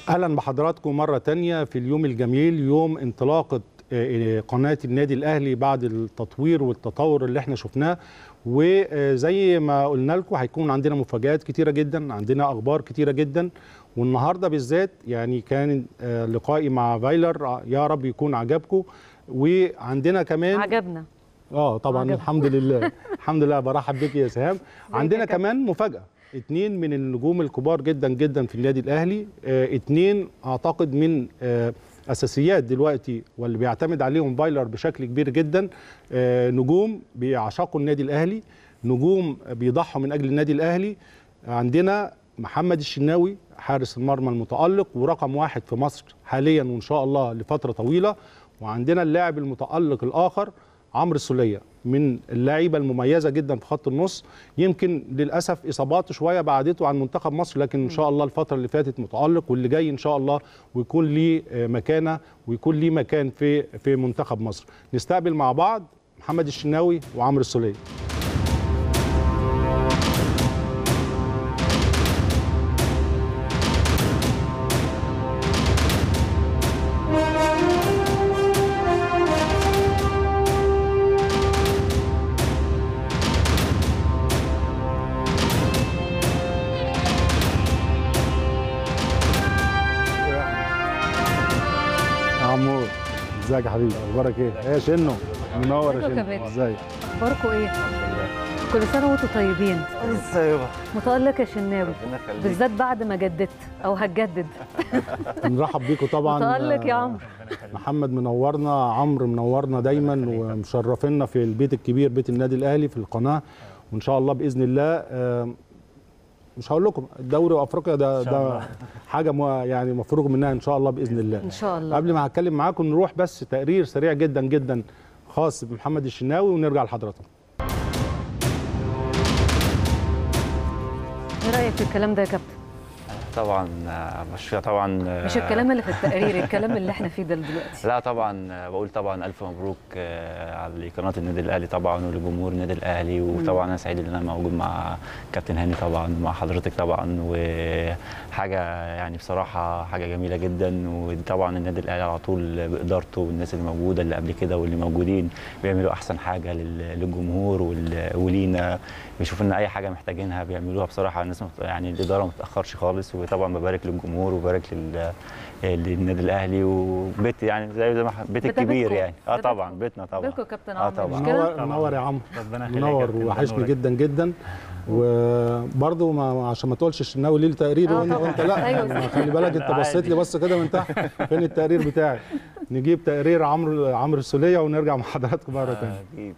اهلا بحضراتكم مره تانية في اليوم الجميل يوم انطلاقه آه، قناه النادي الاهلي بعد التطوير والتطور اللي احنا شفناه وزي ما قلنا لكم هيكون عندنا مفاجآت كتيره جدا عندنا اخبار كتيره جدا والنهارده بالذات يعني كان آه، لقائي مع فايلر يا رب يكون عجبكم وعندنا كمان عجبنا اه طبعا عجب. الحمد لله الحمد لله برحب بك يا سهام عندنا يا كابتن. كمان مفاجاه اتنين من النجوم الكبار جدا جدا في النادي الاهلي آه اتنين اعتقد من آه اساسيات دلوقتي واللي بيعتمد عليهم بايلر بشكل كبير جدا آه نجوم بيعشقوا النادي الاهلي نجوم بيضحوا من اجل النادي الاهلي عندنا محمد الشناوي حارس المرمى المتالق ورقم واحد في مصر حاليا وان شاء الله لفتره طويله وعندنا اللاعب المتالق الاخر عمرو السوليه من اللعيبه المميزه جدا في خط النص يمكن للاسف اصاباته شويه بعدته عن منتخب مصر لكن ان شاء الله الفتره اللي فاتت متالق واللي جاي ان شاء الله ويكون ليه آه، مكانه ويكون ليه مكان في في منتخب مصر نستقبل مع بعض محمد الشناوي وعمرو السوليه يا عمور ازيك يا حبيبي اخبارك ايه؟ ايه يا شنو منور يا ازيك يا شنو كابتن؟ ازيك اخباركم ايه كل سنه وانتم طيبين ايوه متالق يا شناوي ربنا يخليك بالذات بعد ما جددت او هتجدد نرحب بيكم طبعا متالق يا عمرو محمد منورنا عمرو منورنا دايما ومشرفينا في البيت الكبير بيت النادي الاهلي في القناه وان شاء الله باذن الله آه، مش هقول لكم الدوري وافريقيا ده ده حاجه مو- يعني مفروغ منها ان شاء الله باذن الله ان شاء الله قبل ما هتكلم معاكم نروح بس تقرير سريع جدا جدا خاص بمحمد الشناوي ونرجع لحضراتكم ايه رايك في الكلام ده يا كابتن طبعا آه، مش طبعا آه، مش الكلام اللي في التقرير الكلام اللي احنا فيه ده دلوقتي لا طبعا آه، بقول طبعا الف مبروك آه، على قناه النادي الاهلي طبعا ولجمهور النادي الاهلي وطبعا انا سعيد ان انا موجود مع كابتن هاني طبعا ومع حضرتك طبعا وحاجه يعني بصراحه حاجه جميله جدا وطبعا النادي الاهلي على طول بادارته والناس اللي موجوده اللي قبل كده واللي موجودين بيعملوا احسن حاجه لل- للجمهور وال- ولينا بيشوفوا ان اي حاجه محتاجينها بيعملوها بصراحه الناس مت- يعني الاداره ما بتاخرش خالص وطبعا ببارك للجمهور وبارك لل للنادي الاهلي وبيت يعني زي زي ما ح- بيت ده الكبير بيتكم. يعني اه ده طبعا بيتكم. بيتنا طبعا بيتكم يا كابتن آه عمرو طبعا. مش كده منور منور يا عمرو ربنا يخليك يا منور كابتن، وحشني نورك. جدا جدا وبرضه ما عشان ما تقولش الشناوي ليه التقرير آه وانت, طبعا. وانت لا أيوة. يعني خلي بالك انت لا، بصيت عادي. لي بص كده من تحت فين التقرير بتاعي نجيب تقرير عمرو عمرو السوليه ونرجع مع حضراتكم مره ثانيه آه، أكيد.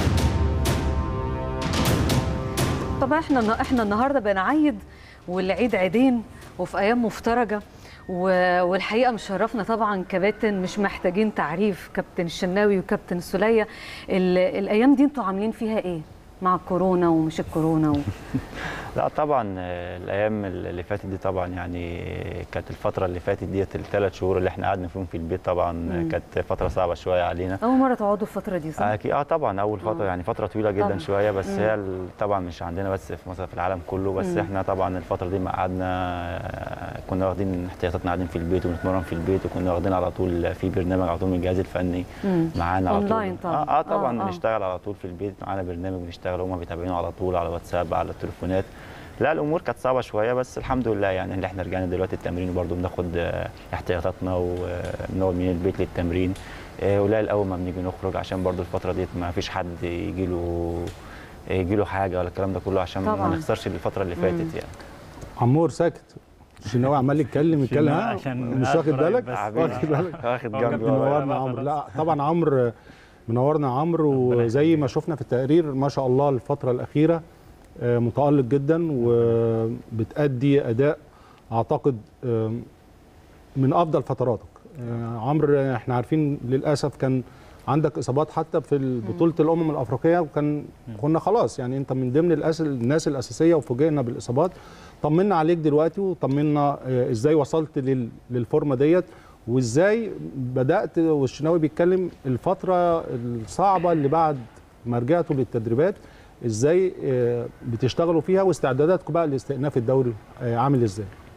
طبعا احنا احنا النهارده بنعيد والعيد عيدين وفي ايام مفترجه و- والحقيقه مشرفنا طبعا كباتن مش محتاجين تعريف كابتن الشناوي وكابتن سلية ال- الايام دي انتوا عاملين فيها ايه مع الكورونا ومش الكورونا و... لا طبعا آه، الايام اللي فاتت دي طبعا يعني كانت الفتره اللي فاتت ديت الثلاث شهور اللي احنا قعدنا فيهم في البيت طبعا مم. كانت فتره صعبه شويه علينا اول مره تقعدوا الفتره دي صح؟ اكيد اه طبعا اول فتره آه. يعني فتره طويله جدا طبعاً. شويه بس مم. هي ال- طبعا مش عندنا بس في مصر في العالم كله بس مم. احنا طبعا الفتره دي ما قعدنا آه، كنا واخدين احتياطاتنا قاعدين في البيت وبنتمرن في البيت وكنا واخدين على طول في برنامج على طول من الجهاز الفني مم. معانا على طول أونلاين طبعاً. اه, آه طبعا آه، آه. بنشتغل على طول في البيت معانا برنامج بنشتغل هم بيتابعونا على طول على واتساب على التليفونات لا الامور كانت صعبه شويه بس الحمد لله يعني اللي احنا رجعنا دلوقتي التمرين وبرضه بناخد آه، احتياطاتنا وبنقعد من البيت للتمرين آه، قليل اول ما بنيجي نخرج عشان برضه الفتره ديت ما فيش حد يجي له يجي له حاجه ولا الكلام ده كله عشان طبعاً. ما نخسرش الفتره اللي فاتت مم. يعني عمور ساكت الشناوي عمال يتكلم يتكلم الشناوي ها عشان مش قاعد واخد قريب بالك بس. واخد بالك واخد هو جنبي كابتن والله. منورنا عمرو لا طبعا عمرو منورنا عمرو وزي ما شفنا في التقرير ما شاء الله الفتره الاخيره آه، متالق جدا وبتأدي اداء اعتقد آه، من افضل فتراتك آه، عمرو احنا عارفين للاسف كان عندك اصابات حتى في بطوله الامم الافريقيه وكان كنا خلاص يعني انت من ضمن الأس- الناس الاساسيه وفوجئنا بالاصابات طمنا عليك دلوقتي وطمنا آه، ازاي وصلت لل- للفورمه ديت وازاي بدات والشناوي بيتكلم الفتره الصعبه اللي بعد ما رجعتوا للتدريبات ازاي آه، بتشتغلوا فيها واستعداداتكم بقى لاستئناف الدوري آه، عامل ازاي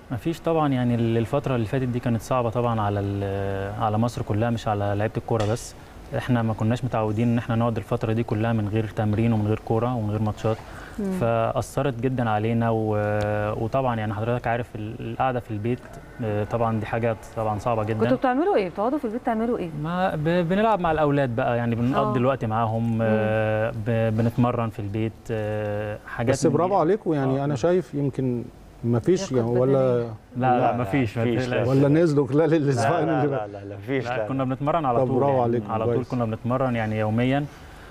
مفيش طبعا يعني ال- الفترة اللي فاتت دي كانت صعبة طبعا على ال- على مصر كلها مش على لعيبة الكورة بس احنا ما كناش متعودين ان احنا نقعد الفترة دي كلها من غير تمرين ومن غير كورة ومن غير ماتشات فأثرت جدا علينا و... وطبعا يعني حضرتك عارف ال- القعدة في البيت آه، طبعا دي حاجة طبعا صعبة كنتوا جدا بتعملوا ايه بتقعدوا في البيت تعملوا ايه ما ب... بنلعب مع الأولاد بقى يعني آه. بنقضي الوقت معاهم آه، ب... بنتمرن في البيت آه، حاجات بس من دي. برافو عليكم يعني آه. انا شايف يمكن ما فيش لياقة يعني ولا بدنية. لا لا لا، مفيش ما مفيش، تقلقش. لا. ولا نزلوا خلال لا الاسبوعين لا اللي لا لا لا مفيش لا لا كنا بنتمرن على طب طول برافو يعني عليكم، على طول كويس. كنا بنتمرن يعني يوميا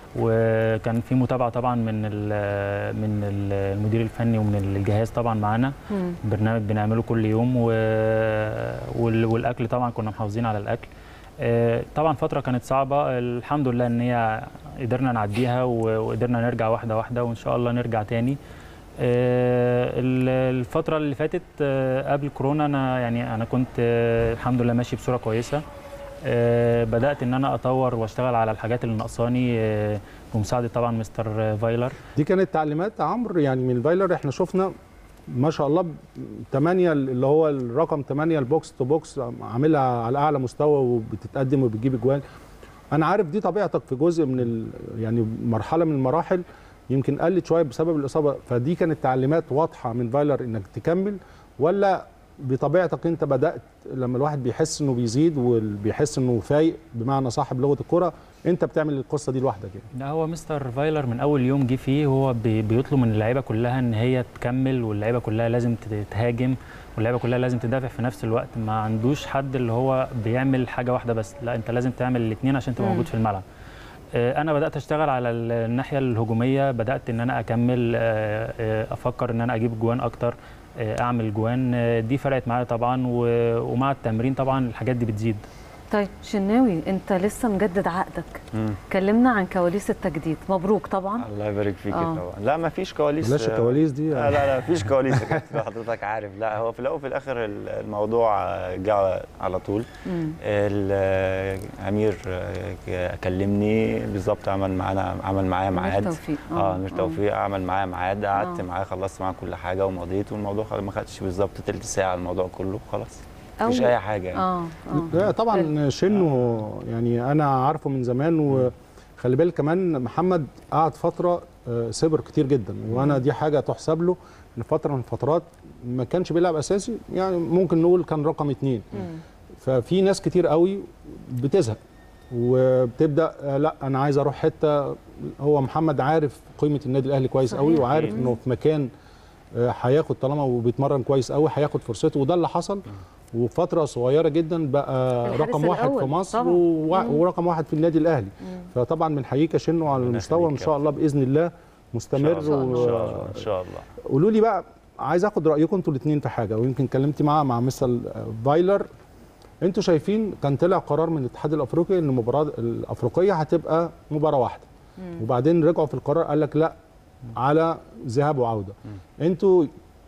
وكان في متابعه طبعا من ال- من ال- المدير الفني ومن الجهاز طبعا معانا مم. برنامج بنعمله كل يوم و... وال- والاكل طبعا كنا محافظين على الاكل آه، طبعا فتره كانت صعبه الحمد لله ان هي قدرنا نعديها و- وقدرنا نرجع واحده واحده وان شاء الله نرجع تاني آه، ال- الفترة اللي فاتت آه، قبل كورونا أنا يعني أنا كنت آه، الحمد لله ماشي بصورة كويسة آه، بدأت إن أنا أطور وأشتغل على الحاجات اللي ناقصاني آه، بمساعدة طبعا مستر فايلر دي كانت تعليمات عمرو يعني من الفايلر احنا شفنا ما شاء الله 8 اللي هو الرقم 8 البوكس تو بوكس عاملها على اعلى مستوى وبتتقدم وبتجيب اجوال انا عارف دي طبيعتك في جزء من ال يعني مرحله من المراحل يمكن قلت شويه بسبب الاصابه فدي كانت تعليمات واضحه من فايلر انك تكمل ولا بطبيعتك انت بدات لما الواحد بيحس انه بيزيد وبيحس انه فايق بمعنى صح بلغه الكره انت بتعمل القصه دي لوحدك يعني لا هو مستر فايلر من اول يوم جه فيه هو بي- بيطلب من اللعيبه كلها ان هي تكمل واللعيبه كلها لازم تهاجم واللعيبه كلها لازم تدافع في نفس الوقت ما عندوش حد اللي هو بيعمل حاجه واحده بس لا انت لازم تعمل الاثنين عشان تبقى مم. موجود في الملعب آه، انا بدات اشتغل على ال- الناحيه الهجوميه بدات ان انا اكمل آه، آه، افكر ان انا اجيب جوان اكتر آه، اعمل جوان آه، دي فرقت معايا طبعا و- ومع التمرين طبعا الحاجات دي بتزيد طيب شناوي انت لسه مجدد عقدك مم. كلمنا عن كواليس التجديد مبروك طبعا الله يبارك فيك آه. طبعا لا ما فيش كواليس بلاش الكواليس دي لا لا لا مفيش كواليس يا كابتن حضرتك عارف لا هو في الاول وفي الاخر الموضوع جه على طول مم. الامير كلمني بالظبط عمل معانا عمل معايا أمير ميعاد توفيق. آه، اه امير آه. توفيق عمل معايا ميعاد قعدت آه. معاه خلصت معاه كل حاجه ومضيت والموضوع خلاص ما خدش بالظبط تلت ساعه الموضوع كله خلاص مفيش أول- اي حاجه يعني. اه اه لا طبعا شنو يعني انا عارفه من زمان وخلي بالك كمان محمد قعد فتره آه، سبر كتير جدا وانا دي حاجه تحسب له ان فتره من الفترات ما كانش بيلعب اساسي يعني ممكن نقول كان رقم اتنين مم. ففي ناس كتير قوي بتزهق وبتبدا آه، لا انا عايز اروح حته هو محمد عارف قيمه النادي الاهلي كويس قوي صحيح. وعارف أكيد. انه في مكان آه، هياخد طالما وبيتمرن كويس قوي هياخد فرصته وده اللي حصل وفتره صغيره جدا بقى الحارس رقم واحد الأول في مصر طبعاً. ووا- مم. ورقم واحد في النادي الاهلي مم. فطبعا بنحييك يا شنو على ربنا المستوى وان يخليك شاء يا الله باذن الله ان مستمر شاء الله ان شاء و- الله ان شاء الله قولوا لي بقى عايز اخد رايكم انتوا الاثنين في حاجه ويمكن كلمت مع مع مستر فايلر انتوا شايفين كان طلع قرار من الاتحاد الافريقي ان المباراه الافريقيه هتبقى مباراه واحده مم. وبعدين رجعوا في القرار قال لك لا على ذهاب وعوده انتوا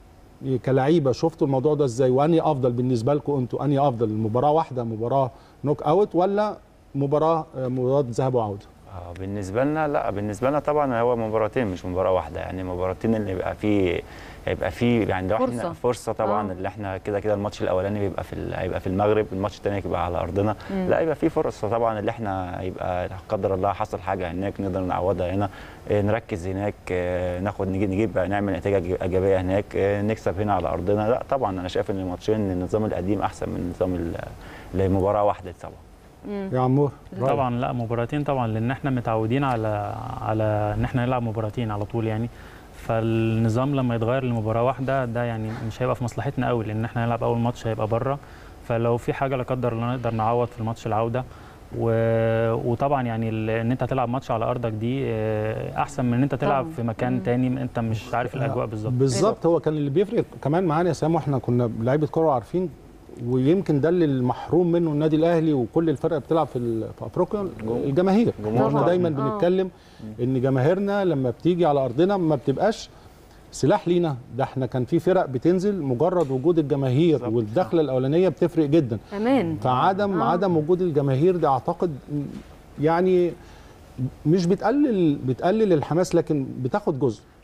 كلعيبه شفتوا الموضوع ده ازاي واني افضل بالنسبه لكم انتوا اني افضل مباراه واحده مباراه نوك اوت ولا مباراه آه، مباراه ذهاب وعوده اه بالنسبه لنا لا بالنسبه لنا طبعا هو مباراتين مش مباراه واحده يعني مباراتين اللي يبقى فيه هيبقى فيه يعني لو فرصة. احنا فرصه طبعا آه. اللي احنا كده كده الماتش الاولاني بيبقى في ال- هيبقى في المغرب الماتش الثاني هيبقى على ارضنا مم. لا يبقى فيه فرصه طبعا اللي احنا يبقى لا قدر الله حصل حاجه هناك نقدر نعوضها هنا آه، نركز هناك آه، ناخد نجيب نجيب نعمل نتيجه ايجابيه هناك آه، نكسب هنا على ارضنا لا طبعا انا شايف ان الماتشين النظام القديم احسن من النظام ال- لمباراه واحده طبعا مم. يا عمور رأيك؟ طبعا لا مباراتين طبعا لان احنا متعودين على على ان احنا نلعب مباراتين على طول يعني فالنظام لما يتغير لمباراه واحده ده يعني مش هيبقى في مصلحتنا قوي لان احنا هنلعب اول ماتش هيبقى بره فلو في حاجه لا قدر الله نقدر نعوض في الماتش العوده و... وطبعا يعني ال- ان انت تلعب ماتش على ارضك دي آه، احسن من ان انت تلعب طبعاً. في مكان مم. تاني انت مش عارف الاجواء بالظبط بالظبط هو كان اللي بيفرق كمان معانا يا سام واحنا كنا لعيبه كوره عارفين ويمكن ده اللي المحروم منه النادي الاهلي وكل الفرق بتلعب في ال- في افريقيا الجماهير جمهور احنا طبعاً. دايما آه. بنتكلم ان جماهيرنا لما بتيجي على ارضنا ما بتبقاش سلاح لينا ده احنا كان في فرق بتنزل مجرد وجود الجماهير بالظبط. والدخله الاولانيه بتفرق جدا امان فعدم آه. آه. عدم وجود الجماهير ده اعتقد يعني مش بتقلل بتقلل الحماس لكن بتاخد جزء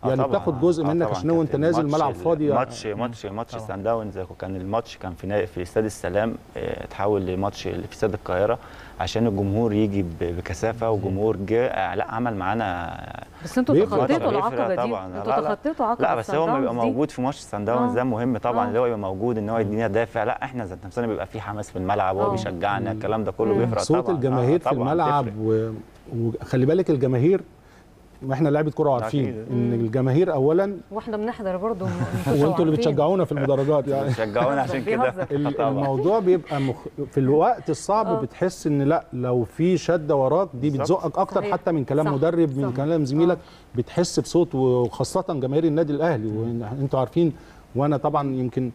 آه يعني طبعاً، بتاخد جزء آه منك طبعاً عشان وانت كابتن. نازل ماتش ملعب ال- فاضي ماتش ماتش ماتش طبعاً. سان داونز كان الماتش كان في نا- في استاد السلام آه، اتحول لماتش اللي في استاد القاهره عشان الجمهور يجي ب- بكثافه وجمهور جه آه، لا عمل معانا بس انتوا بيفرق تخطيتوا طبعاً. العقبه بيفرق دي طبعاً. انتوا لا، لا. تخطيتوا عقبه لا بس هو ما يبقى الصن داونز دي. موجود في ماتش سان داونز آه. ده مهم طبعا آه. اللي هو يبقى موجود ان هو يدينا دافع لا احنا ذات نفسنا بيبقى في حماس في الملعب آه. وهو بيشجعنا الكلام ده كله مم. بيفرق صوت طبعا الجماهير آه، في طبعاً الملعب تفرق. و... وخلي بالك الجماهير ما احنا لعيبه كره عارفين أكيد. ان الجماهير اولا واحنا بنحضر برضه وانتوا اللي بتشجعونا في المدرجات يعني بيشجعونا عشان كده بيهزر. ال- طبعاً. الموضوع بيبقى مخ... في الوقت الصعب آه. بتحس ان لا لو في شده وراك دي بالظبط. بتزقك اكتر صحيح. حتى من كلام صح. مدرب من صح. كلام زميلك آه. بتحس بصوت وخاصه جماهير النادي الاهلي وانتوا عارفين وانا طبعا يمكن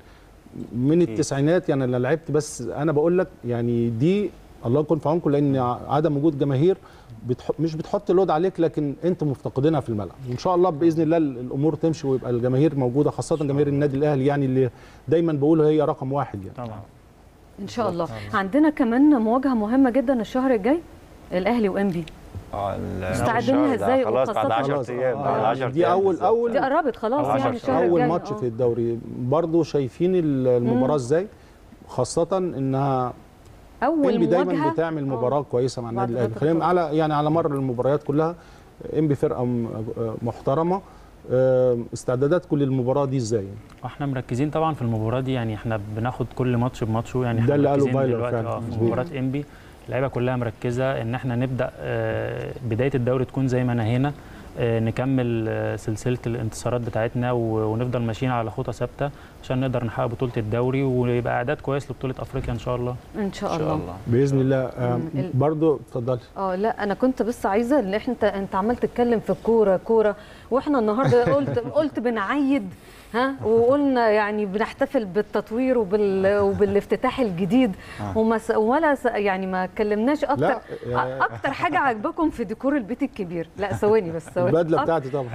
من أكيد. التسعينات يعني انا لعبت بس انا بقول لك يعني دي الله يكون في عونكم لان عدم وجود جماهير بتح... مش بتحط لود عليك لكن انتم مفتقدينها في الملعب وان شاء الله باذن الله الامور تمشي ويبقى الجماهير موجوده خاصه جماهير النادي الاهلي يعني اللي دايما بقول هي رقم واحد يعني طبعا ان شاء الله بالظبط. عندنا كمان مواجهه مهمه جدا الشهر الجاي الاهلي وانبي اه ال- مستعدين الشهر لها ده إزاي خلاص بعد وخاصة- 10 خلاص، ايام آه، بعد 10 دي ايام أول- بالظبط. أول دي قربت خلاص عشر يعني الشهر اول الجاي ماتش آه. في الدوري برضو شايفين المباراه ازاي خاصه انها اول انبي دايما مواجهه بتعمل مباراه كويسه مع بعد النادي الاهلي فترة خلينا طويلة. على يعني على مر المباريات كلها انبي فرقه م- محترمه آه، استعداداتكم للمباراه دي ازاي احنا مركزين طبعا في المباراه دي يعني احنا بناخد كل ماتش بماتشه يعني ده احنا اللي قاله مركزين بايلر دلوقتي فعلا. اه في مظبوط. مباراه انبي اللعيبه كلها مركزه ان احنا نبدا آه، بدايه الدوري تكون زي ما نهينا آه، نكمل آه، سلسله الانتصارات بتاعتنا و- ونفضل ماشيين على خطى ثابته عشان نقدر نحقق بطوله الدوري ويبقى اعداد كويس لبطوله افريقيا ان شاء الله ان شاء ان الله شاء الله باذن الله آه، مم. ال- برضو اتفضلي اه لا انا كنت بس عايزه ان احنا انت انت عمال تتكلم في الكوره كوره واحنا النهارده قلت قلت بنعيد ها وقلنا يعني بنحتفل بالتطوير وبال وبالافتتاح الجديد آه. وما س- ولا س- يعني ما اتكلمناش اكتر لا آه، اكتر حاجه عجبكم في ديكور البيت الكبير لا ثواني بس ثواني البدله أك- بتاعتي طبعا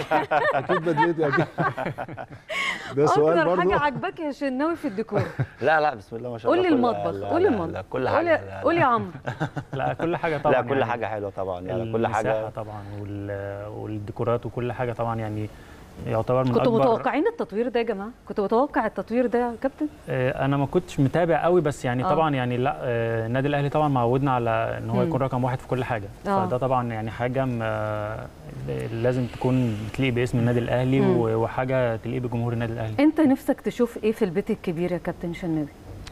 اكيد بدلتي اكيد ده سؤال اكتر برضو حاجه عجبك يا شناوي في الديكور لا لا بسم الله ما شاء قول الله لي كل- المطبخ لا- قول لي لا- المطبخ لا كل قول حاجه لي- لا- لا. قول لي يا عمرو لا كل حاجه طبعا لا كل يعني حاجه حلوه طبعا يعني كل المساحة حاجه طبعا وال- والديكورات وكل حاجه طبعا يعني يعتبر من كنتوا اكبر متوقعين التطوير ده يا جماعه كنتوا متوقع التطوير ده يا كابتن آه، انا ما كنتش متابع قوي بس يعني آه. طبعا يعني لا آه، النادي الاهلي طبعا معودنا على ان هو مم. يكون رقم واحد في كل حاجه آه. فده طبعا يعني حاجه م- آه، لازم تكون بتليق باسم النادي الاهلي مم. و- وحاجه تليق بجمهور النادي الاهلي انت نفسك تشوف ايه في البيت الكبير يا كابتن شناوي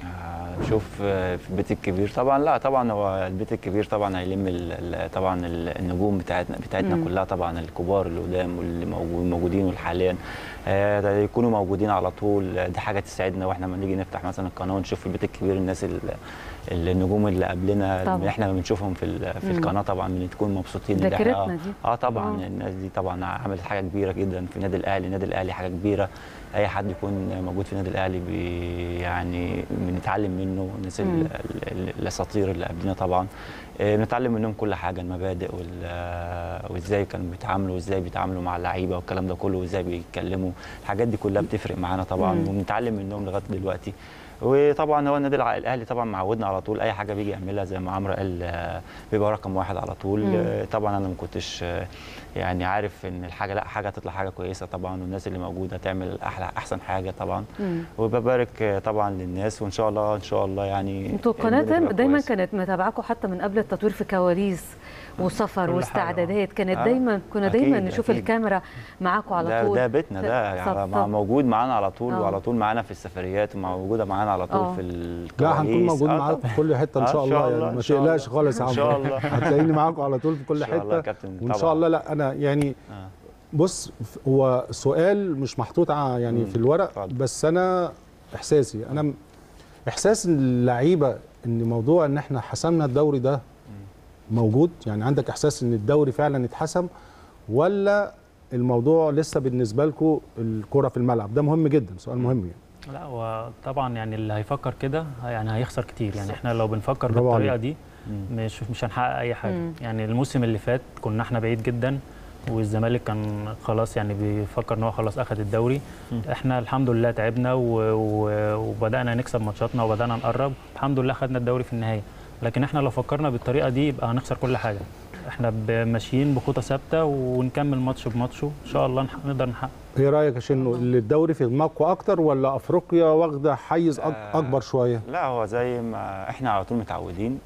آه، شوف آه، في البيت الكبير طبعا لا طبعا هو البيت الكبير طبعا هيلم ال- ال- طبعا ال- النجوم بتاعتنا بتاعتنا مم. كلها طبعا الكبار اللي قدام واللي موجود- موجودين والحاليا آه، ده يكونوا موجودين على طول آه، دي حاجه تسعدنا واحنا لما نيجي نفتح مثلا القناه ونشوف في البيت الكبير الناس ال- النجوم اللي قبلنا طبعاً. اللي احنا بنشوفهم في ال- في مم. القناه طبعا بنكون مبسوطين إن إحنا- ذاكرتنا آه، دي اه طبعا آه. الناس دي طبعا عملت حاجه كبيره جدا في النادي الاهلي النادي الاهلي حاجه كبيره اي حد يكون موجود في النادي الاهلي بي يعني بنتعلم منه الناس ال- مم. ال- ال- الاساطير اللي قبلنا طبعا آه، بنتعلم منهم كل حاجه المبادئ وال- آه، وازاي كانوا بيتعاملوا وازاي بيتعاملوا مع اللعيبه والكلام ده كله وازاي بيتكلموا الحاجات دي كلها بتفرق معانا طبعا مم. وبنتعلم منهم لغايه دلوقتي وطبعا هو النادي الع- الاهلي طبعا معودنا على طول اي حاجه بيجي يعملها زي ما عمرو قال آه، بيبقى رقم واحد على طول مم. آه، طبعا انا ما كنتش آه، يعني عارف ان الحاجه لا حاجه تطلع حاجه كويسه طبعا والناس اللي موجوده تعمل احلى احسن حاجه طبعا مم. وببارك آه، طبعا للناس وان شاء الله ان شاء الله يعني انتوا القناه الدنيا دايما, تبقى دايما كويسة. كانت متابعاكم حتى من قبل التطوير في كواليس وسفر كل حاجة. واستعدادات كانت آه. دايما كنا أكيد، دايما نشوف أكيد. الكاميرا معاكم على ده طول ده بيتنا ده طب- يعني طب- موجود معانا على طول آه. وعلى طول معانا في السفريات وموجوده معانا على طول آه. في الكواليس لا هنكون موجود آه، معاكم طبعاً. في كل حته ان آه، شاء إن شاء الله الله، يعني إن ما شاء تقلقش الله. خالص يا إن عمرو شاء الله. هتلاقيني معاكم على طول في كل إن شاء الله يا حته كابتن وان شاء طبعاً. الله لا انا يعني آه. بص ف- هو سؤال مش محطوط ع- يعني مم. في الورق اتفضل. بس انا احساسي انا م- احساس اللعيبه ان موضوع ان احنا حسمنا الدوري ده موجود يعني عندك احساس ان الدوري فعلا اتحسم ولا الموضوع لسه بالنسبه لكم الكره في الملعب ده مهم جدا سؤال مهم يعني لا وطبعا يعني اللي هيفكر كده يعني هيخسر كتير يعني احنا لو بنفكر برافو بالطريقه عليك. دي مم. مش مش هنحقق اي حاجه مم. يعني الموسم اللي فات كنا احنا بعيد جدا والزمالك كان خلاص يعني بيفكر ان هو خلاص اخذ الدوري مم. احنا الحمد لله تعبنا و... و... وبدانا نكسب ماتشاتنا وبدانا نقرب الحمد لله خدنا الدوري في النهايه لكن احنا لو فكرنا بالطريقه دي يبقى هنخسر كل حاجه احنا ب- ماشيين بخطى ثابته ونكمل ماتش بماتشه ان شاء الله نح- نقدر نحقق ايه رايك يا شنو اللي الدوري في دماغكم اكتر ولا افريقيا واخده حيز أك- آه. اكبر شويه لا هو زي ما احنا على طول متعودين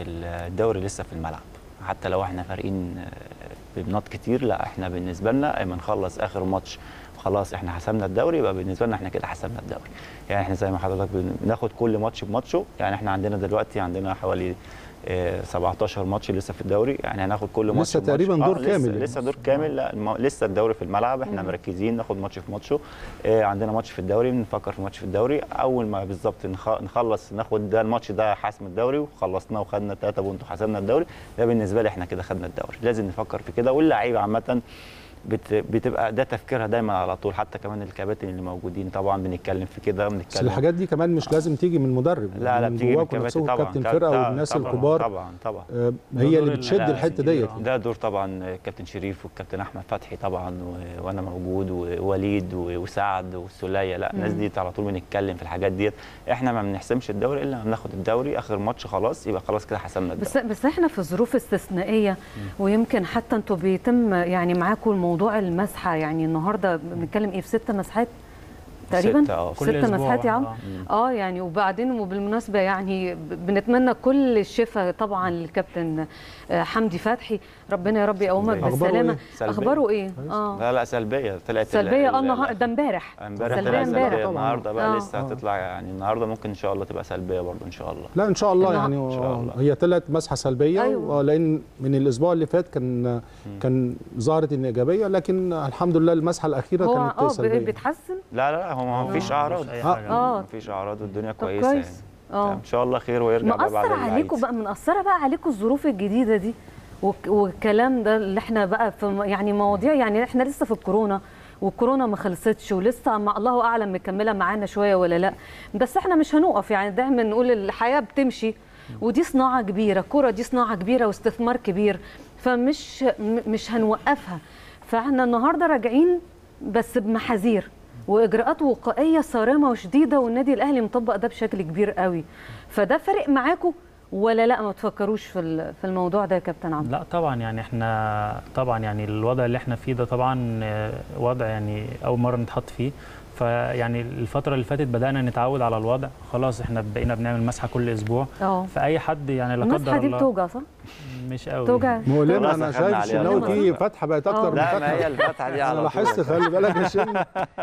الدوري لسه في الملعب حتى لو احنا فارقين آه، بنقط كتير لا احنا بالنسبه لنا اما نخلص اخر ماتش خلاص احنا حسمنا الدوري يبقى بالنسبه لنا احنا كده حسمنا الدوري يعني احنا زي ما حضرتك بن- بناخد كل ماتش بماتشه يعني احنا عندنا دلوقتي عندنا حوالي آه، 17 ماتش لسه في الدوري يعني هناخد كل ماتش لسه بماتش. تقريباً دور لسه كامل يعني. لسه دور كامل لا الم- لسه الدوري في الملعب احنا مركزين ناخد ماتش في ماتشه آه، عندنا ماتش في الدوري بنفكر في ماتش في الدوري اول ما بالظبط نخ- نخلص ناخد ده الماتش ده حسم الدوري وخلصناه وخدنا 3 بونت وحسمنا الدوري ده بالنسبه لي احنا كده خدنا الدوري لازم نفكر في كده واللعيبه عامه بت- بتبقى ده تفكيرها دايما على طول حتى كمان الكباتن اللي موجودين طبعا بنتكلم في كده بس بنتكلم الحاجات دي كمان مش لازم تيجي من مدرب لا لا من بتيجي من جواكم الكباتن نفسكم طبعا كابتن طبعاً، فرقه والناس طبعاً الكبار طبعا طبعا آه، ده هي دور اللي بتشد لا، الحته كبير، ديت آه. ده دور طبعا كابتن شريف والكابتن احمد فتحي طبعا و- وانا موجود ووليد و- وسعد والسوليه لا الناس دي على طول بنتكلم في الحاجات ديت احنا ما بنحسمش الدوري الا لما بناخد الدوري اخر ماتش خلاص يبقى خلاص كده حسمنا الدوري بس بس احنا في ظروف استثنائيه ويمكن حتى انتوا بيتم يعني معاكم الموضوع المسحه يعني النهارده بنتكلم ايه في ست مسحات تقريبا ستة، اه. كل ست أسبوع مسحات يا عم واحدة، اه يعني وبعدين وبالمناسبه يعني ب- بنتمنى كل الشفاء طبعا للكابتن آه، حمدي فتحي ربنا يا رب يقومك أخباره بالسلامه إيه؟ سلبية. اخباره ايه اه لا لا سلبيه طلعت ال- سلبيه ال- اه النهار- ده امبارح امبارح سلبيه طلعت امبارح سلبيه النهارده بقى آه. لسه هتطلع يعني النهارده ممكن ان شاء الله تبقى سلبيه برضه ان شاء الله لا ان شاء الله النهار- يعني إن شاء الله. هي طلعت مسحه سلبيه أيوة. أيوة. لان من الاسبوع اللي فات كان كان ظهرت ان ايجابيه لكن الحمد لله المسحه الاخيره هو كانت اه ب- سلبيه بيتحسن لا لا هو ما فيش آه، اعراض مفيش أي آه. حاجة. آه. ما فيش اعراض والدنيا طب كويسه يعني كويس اه ان شاء الله خير ويرجع بقى بعد مأثر العيد. عليكم بقى مأثرة بقى عليكم الظروف الجديدة دي والك- والكلام ده اللي احنا بقى في م- يعني مواضيع يعني احنا لسه في الكورونا والكورونا ما خلصتش ولسه ما الله اعلم مكمله معانا شويه ولا لا بس احنا مش هنقف يعني دايما نقول الحياه بتمشي ودي صناعه كبيره الكوره دي صناعه كبيره واستثمار كبير فمش م- مش هنوقفها فاحنا النهارده راجعين بس بمحاذير واجراءات وقائيه صارمه وشديده والنادي الاهلي مطبق ده بشكل كبير قوي فده فارق معاكم ولا لا ما تفكروش في ال- في الموضوع ده يا كابتن عمرو لا طبعا يعني احنا طبعا يعني الوضع اللي احنا فيه ده طبعا آه، وضع يعني اول مره نتحط فيه فيعني الفتره اللي فاتت بدانا نتعود على الوضع خلاص احنا بقينا بنعمل مسحه كل اسبوع اه فاي حد يعني لا المسحه قدر دي الله بتوجع صح؟ مش قوي توجع مؤلمه خلاص انا أخدنا شايف عليها الشناوي خلاص. في فتحه بقت آه. اكتر من لا ما فتحه هي الفتحه دي انا على لاحظت طول خلي بالك يا شن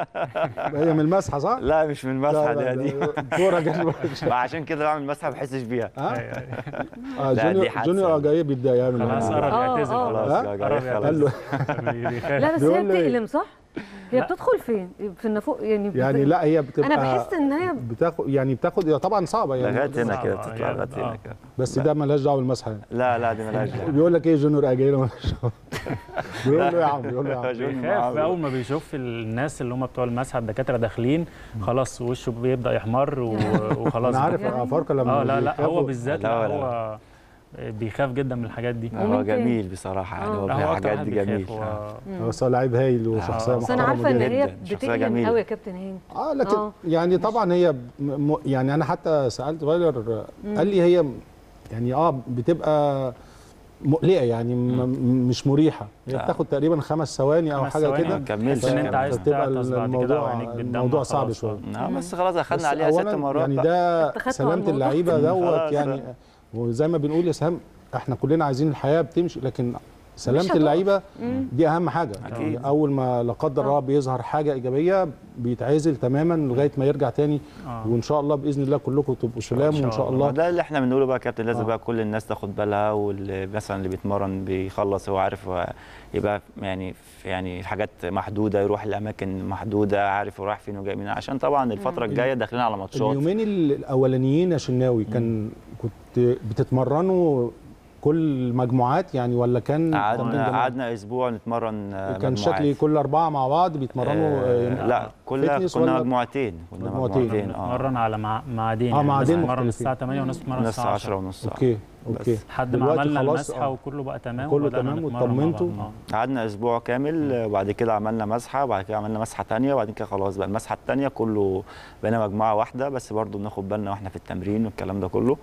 هي من المسحه صح؟ لا مش من لا، المسحه لا، دي دي لا، الكوره جت ما عشان كده بعمل مسحه ما بحسش بيها ها؟ أيوة، أيوة. آه، لا، دي جونيور حادثة. جونيور جاي بيبدا يعمل خلاص معاه. قرب آه، يعتزل آه. خلاص ها؟ يا قرب جاي قال له خلاص بي- بيخاف لا بس هي بيقول له إيه؟ بتألم صح؟ هي بتدخل فين؟ في النفوق يعني بت- يعني لا هي بتبقى انا بحس ان هي بتاخد يعني بتاخد هي طبعا صعبه يعني لغايه هنا صعبة، كده آه، بتطلع يعني، لغايه هنا آه. كده بس ده مالهاش دعوه بالمسحه يعني لا لا دي مالهاش دعوه بيقول لك ايه جونيور اجاي له مالهاش دعوة. بيقول له يا عم بيقول له يا عم جونيور بيخاف معاه. اول ما بيشوف الناس اللي هم بتوع المسحه الدكاتره داخلين خلاص وشه بيبدا يحمر و- وخلاص انا عارف يعني- افارقه لما اه لا لا هو بيخافوا- بالذات لا، لا لا. هو بيخاف جدا من الحاجات دي هو ومين تاني؟ جميل بصراحه يعني هو آه. في هو أكتر حاجات واحد دي بيخاف، جميل هو- آه. بس هو لعيب هايل وشخصيه آه. بس انا محترمه عارفه ان جدا. هي جداً. شخصية بتألم جميلة. قوي يا كابتن هاني اه لكن آه. يعني طبعا هي م- م- يعني انا حتى سالت فايلر قال لي هي يعني اه بتبقى مقلقه يعني م- مش مريحه هي لا. بتاخد تقريبا خمس ثواني او خمس حاجه ثواني. كده ما كملش تحس ان انت كمان. عايز فتبقى تعطس بعد كده الموضوع وعينيك بتدمع الموضوع صعب خلاص. شويه اه بس خلاص بس اخدنا عليها ست أولاً مرات يعني بقى. ده اتخذتوا على سلامه الموضوع. اللعيبه دوت خلاص. يعني وزي ما بنقول يا سهام احنا كلنا عايزين الحياه بتمشي لكن سلامه هتقف. اللعيبه مم. دي اهم حاجه أكيد. يعني اول ما لا قدر آه. الله بيظهر حاجه ايجابيه بيتعزل تماما لغايه ما يرجع تاني آه. وان شاء الله باذن الله كلكم تبقوا سلام شاء وان شاء الله. الله ده اللي احنا بنقوله بقى يا كابتن لازم آه. بقى كل الناس تاخد بالها واللي مثلا اللي بيتمرن بيخلص هو عارف هو يبقى يعني في يعني حاجات محدوده يروح لاماكن محدوده عارف هو رايح فين وجاي منين عشان طبعا الفتره الجايه داخلين على ماتشات اليومين الاولانيين يا شناوي كان كنت بتتمرنوا كل مجموعات يعني ولا كان تمرين قعدنا جماعي؟ قعدنا اسبوع نتمرن آه، كان مجموعات. شكلي كل اربعه مع بعض بيتمرنوا آه آه، لا كلنا فتنس كنا ولا- مجموعتين كنا مجموعتين. مجموعتين اه بنتمرن على مع- معادين آه، يعني معادين ناس بتتمرن مختلفين. الساعه 8 وناس بتتمرن نص الساعه 10 10 ونص آه. اوكي اوكي لحد ما دلوقتي عملنا خلاص، المسحه آه. وكله بقى تمام كله وبدأنا تمام نتمرن مع واطمنتوا؟ بعض. آه. قعدنا اسبوع كامل وبعد كده عملنا مسحه وبعد كده عملنا مسحه تانية وبعد كده خلاص بقى المسحه التانية كله بقينا مجموعه واحده بس برضو بناخد بالنا واحنا في التمرين والكلام ده كله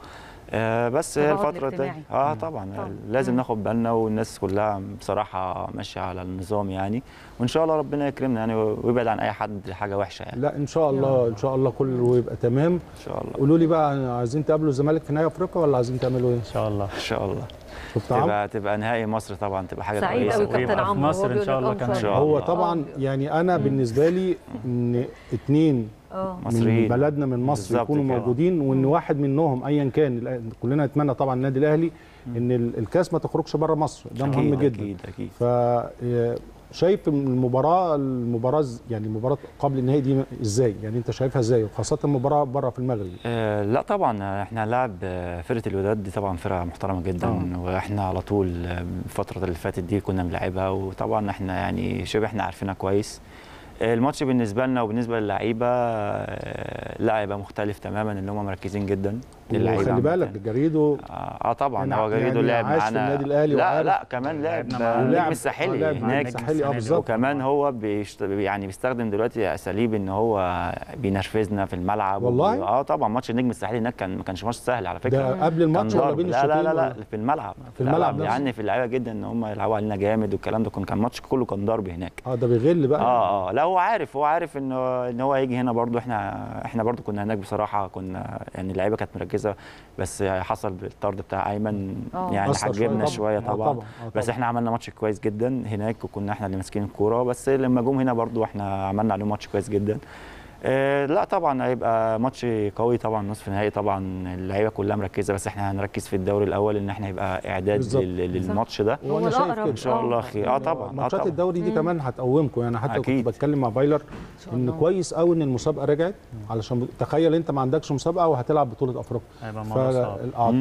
آه بس هي التباعد الفترة الاجتماعي. التانية اه طبعا طبعاً. لازم مم. ناخد بالنا والناس كلها بصراحة ماشية على النظام يعني وإن شاء الله ربنا يكرمنا يعني ويبعد عن أي حد حاجة وحشة يعني لا ان شاء الله ان شاء الله كله يبقى تمام إن شاء الله قولوا لي بقى عايزين تقابلوا الزمالك في نهائي افريقيا ولا عايزين تعملوا ايه؟ ان شاء الله إن شاء الله شفت عمرو؟ تبقى تبقى نهائي مصر طبعا تبقى حاجة سعيد كويسة قوي ويبقى كابتن في عمرو مصر وهو إن بيقول شاء لك الله آه، كمان. إن إن شاء شاء الله. هو الله. طبعا يعني انا بالنسبه لي ان اتنين اه من مصريين. بلدنا من مصر بالظبط يكونوا كده. موجودين وان واحد منهم ايا كان الآن كلنا نتمنى طبعا النادي الاهلي ان ال- الكاس ما تخرجش بره مصر ده مهم أكيد جدا أكيد أكيد ف آه، شايف المباراه المباراه ز- يعني المباراه قبل النهائي دي ازاي يعني انت شايفها ازاي وخاصه المباراه بره في المغرب آه لا طبعا احنا هنلاعب آه، فرقه الوداد دي طبعا فرقه محترمه جدا آه. واحنا على طول آه، الفتره اللي فاتت دي كنا بنلعبها وطبعا احنا يعني شبه احنا عارفينها كويس آه، الماتش بالنسبه لنا وبالنسبه للعيبه آه، لا هيبقى مختلف تماما ان هم مركزين جدا اللعيبة وخلي عامة. بالك جريدو اه آه طبعا يعني- هو جريدو يعني لعب عاش في معانا النادي الأهلي لا وعارف- لا كمان لعب لعبنا مع- النجم ولعب- الساحلي لعب مع هناك النجم الساحلي اه السنة دي. بالظبط وكمان هو بيشت... يعني بيستخدم دلوقتي اساليب ان هو بينرفزنا في الملعب والله؟ اه طبعا ماتش النجم الساحلي هناك كان ما كانش ماتش سهل على فكره ده قبل كان الماتش ولا ضرب. بين لا الشوطين لا لا, لا ولا؟ في الملعب في الملعب نفسه؟ يعني في اللعيبه جدا ان هم يلعبوا علينا جامد والكلام ده كان كان ماتش كله كان ضرب هناك اه ده بيغل بقى اه اه لا هو عارف هو عارف ان هو ان هو هيجي هنا برضو احنا احنا برضو كنا هناك بصراحه كنا يعني اللعيبه كانت مركزه بس حصل بالطرد بتاع ايمن آه. يعني أثر شوية حجبنا طبعاً. شويه آه طبعا, طبعاً. آه بس طبعاً. احنا عملنا ماتش كويس جدا هناك وكنا احنا اللي ماسكين الكوره بس لما جم هنا برضو احنا عملنا عليهم ماتش كويس جدا آه لا طبعا هيبقى ماتش قوي طبعا نصف نهائي طبعا اللعيبه كلها مركزه بس احنا هنركز في الدوري الاول ان احنا يبقى اعداد بالظبط. لل- للماتش ده هو وانا شايف الأقرب. كده ان شاء الله خير اه طبعا اه ماتشات طبعا الدوري دي كمان هتقومكم يعني حتى أكيد. كنت بتكلم مع فايلر شاء ان الله. كويس قوي ان المسابقه رجعت علشان تخيل انت ما عندكش مسابقه وهتلعب بطوله افريقيا هيبقى الموضوع صعب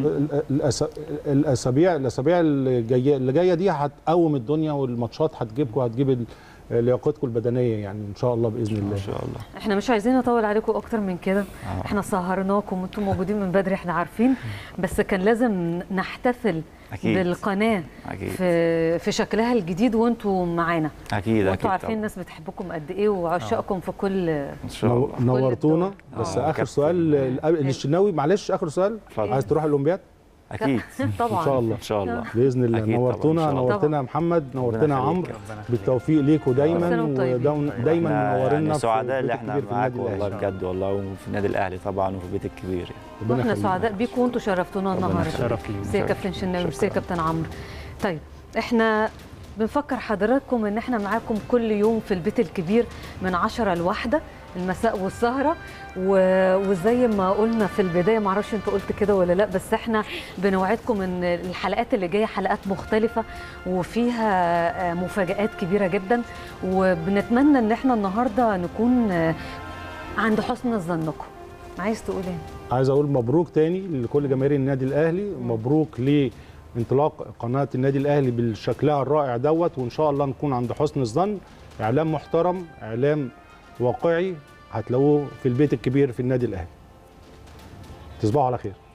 فالاسابيع الاسابيع اللي جايه اللي جايه دي هتقوم الدنيا والماتشات هتجيبكم هتجيب ال- لياقتكم البدنيه يعني ان شاء الله باذن الله ان شاء الله احنا مش عايزين نطول عليكم اكتر من كده آه. احنا سهرناكم وانتم موجودين من بدري احنا عارفين بس كان لازم نحتفل أكيد. بالقناه اكيد في في شكلها الجديد وانتم معانا اكيد وانتم اكيد عارفين طبعاً. الناس بتحبكم قد ايه وعشاقكم في كل ان شاء نو- الله نورتونا الدول. بس آه، اخر كابتن. سؤال ال- الشناوي معلش اخر سؤال اتفضل. عايز تروح الاولمبياد اكيد طبعا ان شاء الله ان شاء الله باذن الله أكيد طبعاً، إن نورتونا شاء الله. نورتنا يا محمد نورتنا يا يخليك. عمرو ربنا يخليك. بالتوفيق ليكم كل سنة دايما وانتم طيبين. ودايما دايما إحنا منورنا يعني في سعداء البيت اللي احنا الكبير في معاك النادي والله الأهلي. بجد والله وفي النادي الاهلي طبعا وفي البيت الكبير يعني. ربنا واحنا يخليك. سعداء بيكم وانتم شرفتونا ربنا النهارده شرف لي ميرسي يا شكراً. كابتن شناوي ميرسي يا شكراً. كابتن عمرو طيب احنا بنفكر حضراتكم ان احنا معاكم كل يوم في البيت الكبير من 10 لواحدة المساء والسهرة و- وزي ما قلنا في البداية معرفش انت قلت كده ولا لا بس احنا بنوعدكم ان الحلقات اللي جاية حلقات مختلفة وفيها آه، مفاجآت كبيرة جدا وبنتمنى ان احنا النهاردة نكون آه، عند حسن ظنكم عايز تقول ايه؟ عايز اقول مبروك تاني لكل جماهير النادي الاهلي مبروك لانطلاق قناه النادي الاهلي بالشكلها الرائع دوت وان شاء الله نكون عند حسن الظن اعلام محترم اعلام واقعي هتلاقوه في البيت الكبير في النادي الاهلي تصبحوا على خير